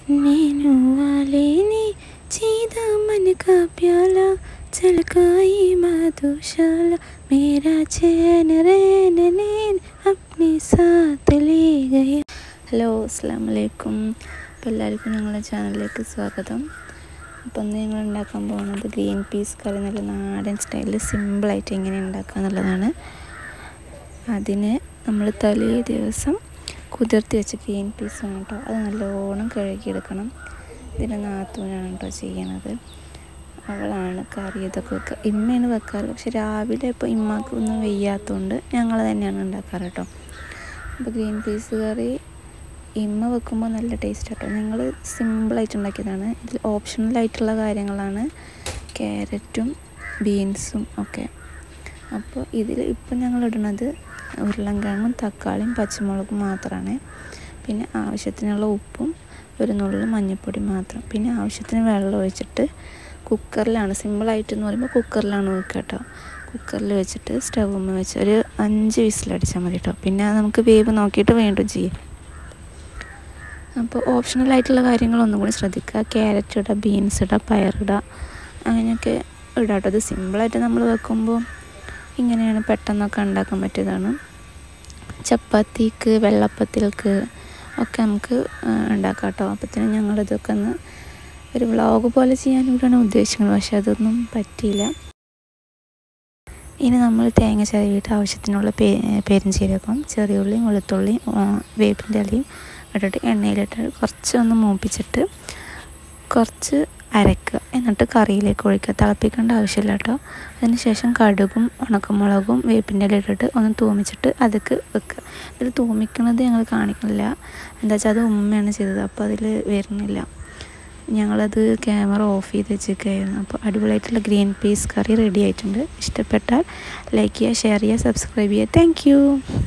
nano वाले ने चीदा मन का प्याला छलकाई मधुशाला मेरा चैन रैन नैन अपने साथ ले गया ഹലോ അസ്സാം വലൈക്കും അപ്പോൾ എല്ലാവർക്കും ഞങ്ങളുടെ ചാനലിലേക്ക് സ്വാഗതം അപ്പോൾ ഇന്ന് ഞങ്ങൾ ഉണ്ടാക്കാൻ പോകുന്നത് ഗ്രീൻ പീസ് കറി നല്ല നാടൻ സ്റ്റൈലിൽ സിമ്പിളായിട്ട് എങ്ങനെ ഉണ്ടാക്കുക എന്നുള്ളതാണ് അതിന് നമ്മൾ തലേ ദിവസം കുതിർത്തി വെച്ച ഗ്രീൻ പീസാണ് കേട്ടോ അത് നല്ലോണം കഴുകിയെടുക്കണം ഇതിൻ്റെ നാത്തൂനാണ് കേട്ടോ ചെയ്യണത് അവളാണ് കറി ഇതൊക്കെ വെക്കുക ഇമ്മയാണ് വെക്കാറ് പക്ഷെ രാവിലെ ഇപ്പോൾ ഇമ്മാക്ക് ഒന്നും വെയ്യാത്തതുകൊണ്ട് ഞങ്ങൾ തന്നെയാണ് ഉണ്ടാക്കാറ് കേട്ടോ അപ്പോൾ ഗ്രീൻ പീസ് കറി ഇമ്മ വെക്കുമ്പോൾ നല്ല ടേസ്റ്റ് കേട്ടോ ഞങ്ങൾ സിമ്പിളായിട്ട് ഉണ്ടാക്കിയതാണ് ഇതിൽ ഓപ്ഷണലായിട്ടുള്ള കാര്യങ്ങളാണ് ക്യാരറ്റും ബീൻസും ഒക്കെ അപ്പോൾ ഇതിൽ ഇപ്പം ഞങ്ങൾ ഇടുന്നത് ഉരുളൻകിഴങ്ങും തക്കാളിയും പച്ചമുളകും മാത്രമാണ് പിന്നെ ആവശ്യത്തിനുള്ള ഉപ്പും ഒരു നുള്ളു മഞ്ഞൾപ്പൊടി മാത്രം പിന്നെ ആവശ്യത്തിന് വെള്ളം ഒഴിച്ചിട്ട് കുക്കറിലാണ് സിമ്പിളായിട്ട് എന്ന് പറയുമ്പോൾ കുക്കറിലാണ് വെക്കുക കേട്ടോ കുക്കറിൽ വെച്ചിട്ട് സ്റ്റൗമ്മ വെച്ച് ഒരു അഞ്ച് വിസിലടിച്ചാൽ മതി കേട്ടോ പിന്നെ നമുക്ക് വേവ് നോക്കിയിട്ട് വീണ്ടും ചെയ്യും അപ്പോൾ ഓപ്ഷണലായിട്ടുള്ള കാര്യങ്ങളൊന്നും കൂടി ശ്രദ്ധിക്കുക ക്യാരറ്റ് ഇടുക ബീൻസ് ഇടുക പയറിടുക അങ്ങനെയൊക്കെ ഇടാം കേട്ടോ അത് സിമ്പിളായിട്ട് നമ്മൾ വെക്കുമ്പോൾ ഇങ്ങനെയാണ് പെട്ടെന്നൊക്കെ ഉണ്ടാക്കാൻ പറ്റിയതാണ് ചപ്പാത്തിക്ക് വെള്ളപ്പത്തിലേക്ക് ഒക്കെ നമുക്ക് ഉണ്ടാക്കാം കേട്ടോ അപ്പത്തിന് ഞങ്ങളിതൊക്കെ ഒന്ന് ഒരു വ്ളോഗ് പോലെ ചെയ്യാൻ കൂടിയാണ് ഉദ്ദേശിക്കുന്നത് പക്ഷെ അതൊന്നും പറ്റിയില്ല ഇനി നമ്മൾ തേങ്ങ ചിരവിയിട്ട് ആവശ്യത്തിനുള്ള പേ പെരിഞ്ചീരകം ചെറിയുള്ളിയും വെളുത്തുള്ളിയും വേപ്പിൻ്റെ ഇലയും ഇട്ടിട്ട് എണ്ണയിലിട്ട് കുറച്ച് ഒന്ന് മൂപ്പിച്ചിട്ട് കുറച്ച് അരക്കുക എന്നിട്ട് കറിയിലേക്ക് ഒഴിക്കുക തിളപ്പിക്കേണ്ട ആവശ്യമില്ല കേട്ടോ അതിന് ശേഷം കടുകും ഉണക്കമുളകും വേപ്പിൻ്റെ ഇല ഇട്ടിട്ട് ഒന്ന് തൂമിച്ചിട്ട് അതൊക്കെ വെക്കുക ഇതിൽ തൂമിക്കുന്നത് ഞങ്ങൾ കാണിക്കുന്നില്ല എന്താ വെച്ചാൽ അത് ഉമ്മയാണ് ചെയ്തത് അപ്പോൾ അതിൽ വരുന്നില്ല ഞങ്ങളത് ക്യാമറ ഓഫ് ചെയ്ത് വെച്ചേക്കായിരുന്നു അപ്പോൾ അടിപൊളിയായിട്ടുള്ള ഗ്രീൻ പീസ് കറി റെഡി ആയിട്ടുണ്ട് ഇഷ്ടപ്പെട്ടാൽ ലൈക്ക് ചെയ്യുക ഷെയർ ചെയ്യുക സബ്സ്ക്രൈബ് ചെയ്യുക താങ്ക്